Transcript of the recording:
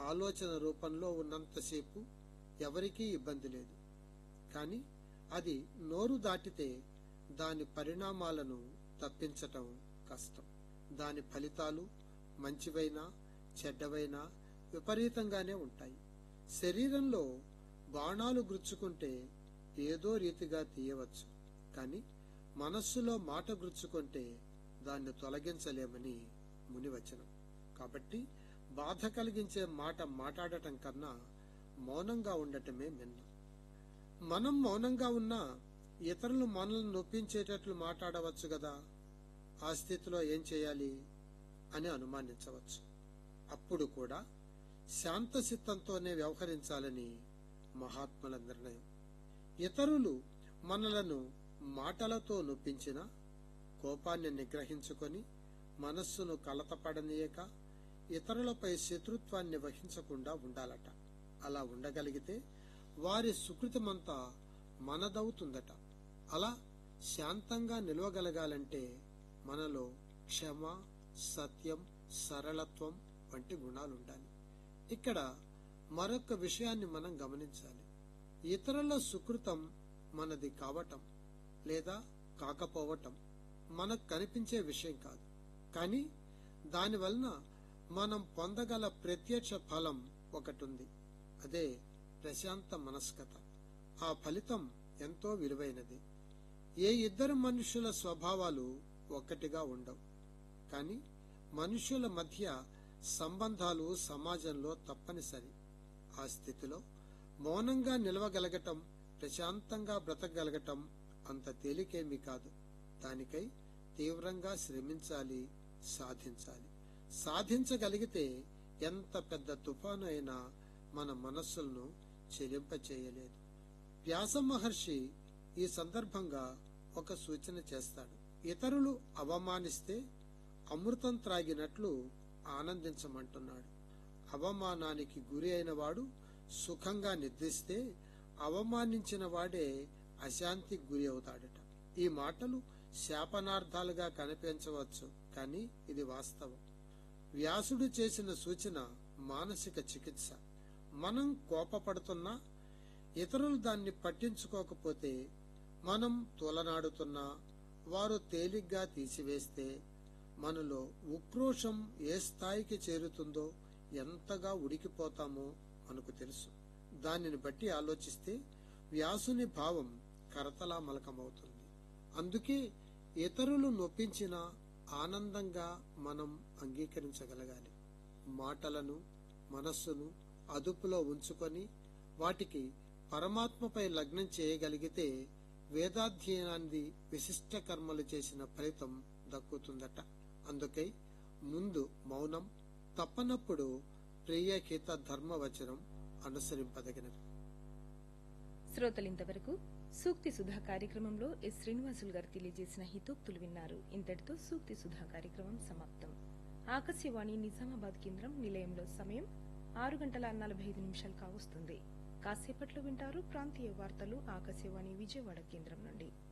ఆలోచన రూపంలో ఉన్నంతసేపు ఎవరికీ ఇబ్బంది లేదు కానీ అది నోరు దాటితే దాని పరిణామాలను తప్పించటం కష్టం దాని ఫలితాలు మంచివైనా చెడ్డవైనా విపరీతంగానే ఉంటాయి శరీరంలో బాణాలు గుచ్చుకుంటే ఏదో రీతిగా తీయవచ్చు కానీ మనస్సులో మాట గుచ్చుకుంటే దాన్ని తొలగించలేమని మునివచనం కాబట్టి బాధ కలిగించే మాట మాట్లాడటం కన్నా మౌనంగా ఉండటమే మిన్న మనం మౌనంగా ఉన్నా ఇతరులు మనల్ని నొప్పించేటట్లు మాట్లాడవచ్చు కదా ఆ స్థితిలో ఏం చేయాలి అని అనుమానించవచ్చు అప్పుడు కూడా శాంతచిత్తంతోనే వ్యవహరించాలని మహాత్ముల నిర్ణయం ఇతరులు మనలను మాటలతో నొప్పించిన కోపాన్ని నిగ్రహించుకొని మనస్సును కలతపడనీయక ఇతరులపై శత్రుత్వాన్ని వహించకుండా ఉండాలట అలా ఉండగలిగితే వారి సుకృతమంతా మనదవుతుందట అలా శాంతంగా నిలవగలగాలంటే మనలో క్షమ సత్యం సరళత్వం వంటి గుణాలుండాలి ఇక్కడ మరొక విషయాన్ని మనం గమనించాలి ఇతరుల సుకృతం మనది కావటం లేదా కాకపోవటం మనకు కనిపించే విషయం కాదు కానీ దాని వలన మనం పొందగల ప్రత్యక్ష ఫలం ఒకటుంది అదే ప్రశాంత మనస్కత ఆ ఫలితం ఎంతో విలువైనది ఏ ఇద్దరు మనుషుల స్వభావాలు ఒక్కటిగా ఉండవు కానీ మనుషుల మధ్య సంబంధాలు సమాజంలో తప్పనిసరి ఆ స్థితిలో మౌనంగా నిలవగలగటం ప్రశాంతంగా బ్రతకగలగటం అంత తేలికేమీ కాదు దానికై తీవ్రంగా శ్రమించాలి సాధించాలి సాధించగలిగితే ఎంత పెద్ద తుఫాను అయినా మన మనస్సులను చెలింపచేయలేదు వ్యాస మహర్షి ఈ సందర్భంగా ఒక సూచన చేస్తాడు ఇతరులు అవమానిస్తే అమృతం త్రాగినట్లు ఆనందించమంటున్నాడు అవమానానికి గురి అయిన వాడు సుఖంగా నిద్రిస్తే అవమానించిన వాడే అశాంతికి గురి అవుతాడట ఈ మాటలు శాపనార్థాలుగా కనిపించవచ్చు కానీ ఇది వాస్తవం వ్యాసుడు చేసిన సూచన మానసిక చికిత్స మనం కోపపడుతున్నా ఇతరులు దాన్ని పట్టించుకోకపోతే మనం తోలనాడుతున్నా వారు తేలిగ్గా తీసివేస్తే మనలో ఉక్రోషం ఏ స్థాయికి చేరుతుందో ఎంతగా ఉడికిపోతామో మనకు తెలుసు దానిని బట్టి ఆలోచిస్తే వ్యాసుని భావం కరతలా మలకమవుతుంది అందుకే ఇతరులు నొప్పించిన ఆనందంగా మనం అంగీకరించగలగాలి మాటలను మనస్సును అదుపులో ఉంచుకొని వాటికి పరమాత్మపై లగ్నం చేయగలిగితే వేదాధ్యయనాన్ని విశిష్ట కర్మలు చేసిన ఫలితం దక్కుతుందట అందుకై ముందు మౌనం తప్పనప్పుడు ప్రియహిత ధర్మవచనం అనుసరింపదగినది శ్రోతలింతవరకు సూక్తి సుధా కార్యక్రమంలో ఎస్ శ్రీనివాసులు గారు తెలియజేసిన హితోక్తులు విన్నారు ఇంతటితో సూక్తి సుధా కార్యక్రమం సమాప్తం ఆకాశవాణి నిజామాబాద్ కేంద్రం నిలయంలో సమయం ఆరు గంటల నలభై ఐదు నిమిషాలు కావస్తుంది కాసేపట్లో వింటారు ప్రాంతీయ వార్తలు ఆకాశవాణి విజయవాడ కేంద్రం నుండి